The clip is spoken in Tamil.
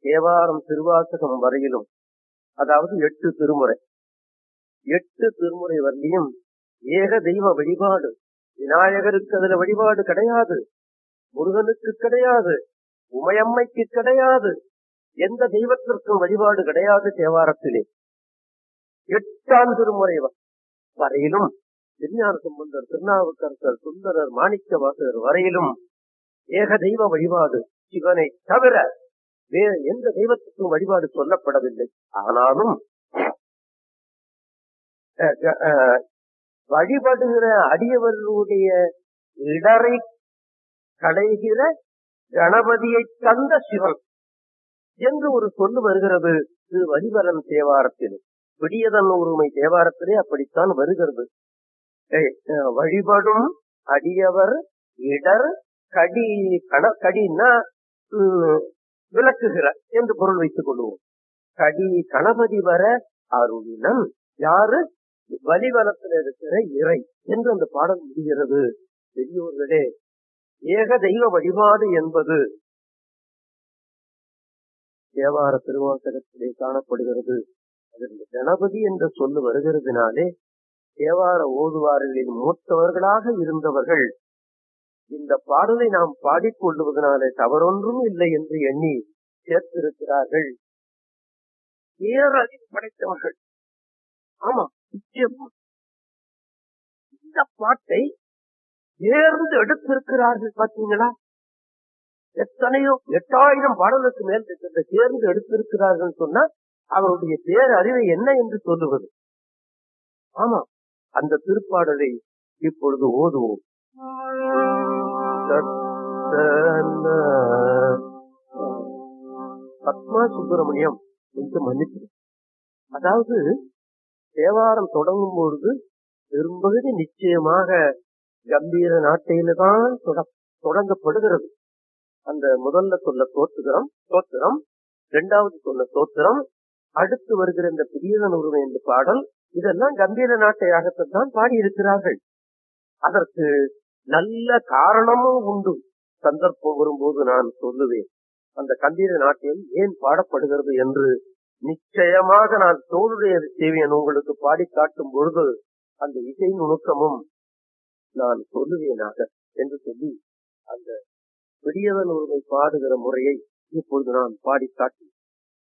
தேவாரம் திருவாசகம் வரையிலும் அதாவது எட்டு திருமுறை எட்டு திருமுறை வரலையும் ஏக தெய்வ வழிபாடு விநாயகருக்கு அதுல வழிபாடு கிடையாது முருகனுக்கு கிடையாது உமையம்மைக்கு கிடையாது எந்த தெய்வத்திற்கும் வழிபாடு கிடையாது தேவாரத்திலே எட்டாம் திருமுறை வ- வரையிலும் திருஞான சம்பந்தர் திருநாவுக்கரசர் சுந்தரர் மாணிக்க வாசகர் வரையிலும் ஏக தெய்வ வழிபாடு சிவனை தவிர வேறு எந்த தெய்வத்துக்கும் வழிபாடு சொல்லப்படவில்லை ஆனாலும் அஹ், அஹ், வழிபடுகிற அடியவர்களுடைய இடரை களைகிற கணபதியை தந்த சிவன் என்று ஒரு சொல்லு வருகிறது இது வரிவரன் தேவாரத்தில் விடியதன் உரிமை தேவாரத்திலே அப்படித்தான் வருகிறது ஏய், அஹ், வழிபடும் அடியவர் இடர் கடி கண கடின்னா ம், விளக்குகிற என்று பொருள் வைத்துக் கொள்வோம் கடி கணபதி வர அருளினன் யாரு வலிவலத்தில் இருக்கிற இறை என்று அந்த பாடல் முடிகிறது பெரியோர்களே ஏக தெய்வ வழிபாடு என்பது தேவார திருவாசகத்திலே காணப்படுகிறது அதில் கணபதி என்ற சொல்லு வருகிறதுனாலே தேவார ஓதுவார்களில் மூத்தவர்களாக இருந்தவர்கள் இந்த பாடலை நாம் பாடிக்கொள்வதனாலே தவறொன்றும் இல்லை என்று எண்ணி சேர்த்திருக்கிறார்கள் பேரறிவு படைத்தவர்கள் ஆமா நிச்சயமா இந்த பாட்டை தேர்ந்து எடுத்திருக்கிறார்கள் பாத்தீங்களா எத்தனையோ எட்டாயிரம் பாடலுக்கு மேல் இருக்கிறத தேர்ந்து எடுத்திருக்கிறார்கள் சொன்னா அவருடைய பேரறிவை என்ன என்று சொல்லுவது ஆமா அந்த திருப்பாடலை இப்பொழுது ஓதுவோம் பத்மா சுப்பிரமணியம் என்று மன்னிச்சு அதாவது தேவாரம் தொடங்கும் பொழுது பெரும்பகுதி நிச்சயமாக கம்பீர நாட்டையில தான் தொட- தொடங்கப்படுகிறது அந்த முதல்ல சொல்ல தோத்துகிறோம் தோத்திரம் இரண்டாவது சொல்ல தோத்திரம் அடுத்து வருகிற இந்த பிரியதன் உரிமை என்ற பாடல் இதெல்லாம் கம்பீர நாட்டையாகத்தான் தான் பாடியிருக்கிறார்கள் அதற்கு நல்ல காரணமும் உண்டு சந்தர்ப்பம் வரும்போது நான் சொல்லுவேன் அந்த கம்பீர நாட்டியம் ஏன் பாடப்படுகிறது என்று நிச்சயமாக நான் தோளுடைய சேவியன் உங்களுக்கு பாடி காட்டும் பொழுது அந்த இசை நுணுக்கமும் நான் சொல்லுவேனாக என்று சொல்லி அந்த பெரியவன் ஒருமை பாடுகிற முறையை இப்பொழுது நான் பாடி காட்டி